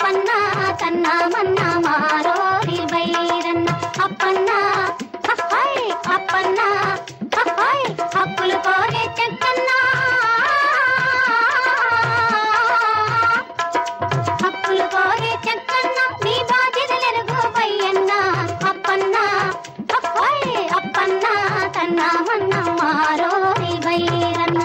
అప్పన్న తన్నా మన్నా మారోరి బైరన్న అప్పన్న హహయ్ అప్పన్న హహయ్ హక్కులు కోరే చెక్కన్నా హక్కులు కోరే చెక్కన్న నీ బాధ్యతలెరుగు పయ్యన్న అప్పన్న హహయ్ అప్పన్న తన్నా మన్నా మారోరి బైరన్న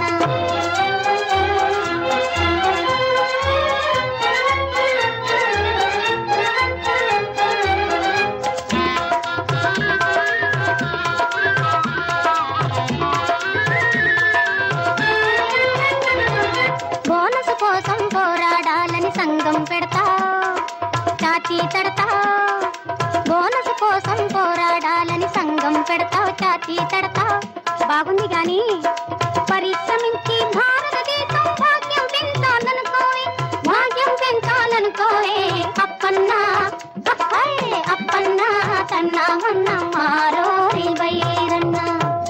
బోనస్ కోసం పోరాడాలని సంఘం పెడతా చాచి తడతా బోనస్ కోసం పోరాడాలని సంఘం పెడతావు చాచి తడతా బాగుంది గాని పరిశ్రమించి భారతదేశం భాగ్యం పెంచాలనుకోవే భాగ్యం పెంచాలనుకోవే అప్పన్న అప్పయ్ అప్పన్న తన్నా మన్న మారో బైరన్న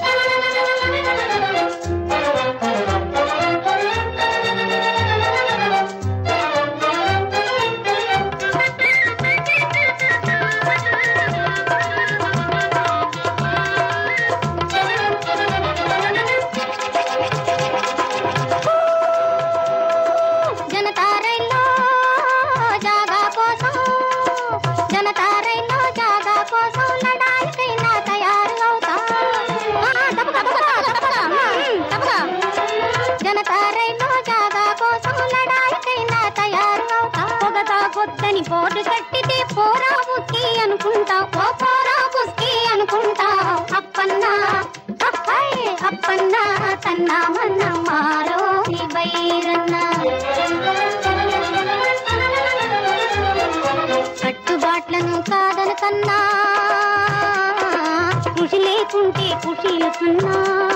జనతా రైల్లో జాగా కోసం జనతా రైల్లో జాగా కోసం లడాయికైనా తయారు అవుతా ఆ, తప్పక, తప్పక, తప్పక, మ్మ్, తప్పక. జనతా రైల్లో జాగా కోసం లడాయికైనా తయారు అవుతా పొగతా కొద్దని పోటు కట్టితే పోరా బుస్కి అనుకుంటా ఓ పోరా బుస్కి అనుకుంటా అప్పన్న అప్పయ్ అప్పన్న తన్నా మన్న మారో బైరన్న కట్టుబాట్లను కాదను కన్నా కృషి లేకుంటే కుషీలు సున్నా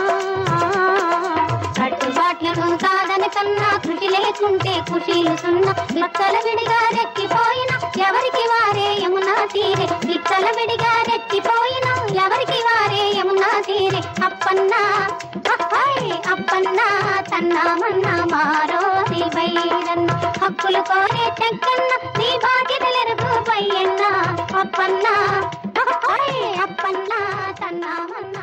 కట్టుబాట్లను కాదని కన్నా కృషి లేకుంటే కుషీలు సున్నా విచ్చల విడిగా రెక్కిపోయిన ఎవరికి వారే యమునా తీరే విచ్చల విడిగా రెక్కిపోయిన ఎవరికి వారే యమునా తీరే అప్పన్న అప్పయ్ అప్పన్న తన్నా మన్న మారో బైరన్న హక్కులు కోరే చెక్కన్న నీ బాధ్యతలెరుగు పయ్యన్న అప్పన్న అప్పయ్ అప్పన్న తన్నా మన్న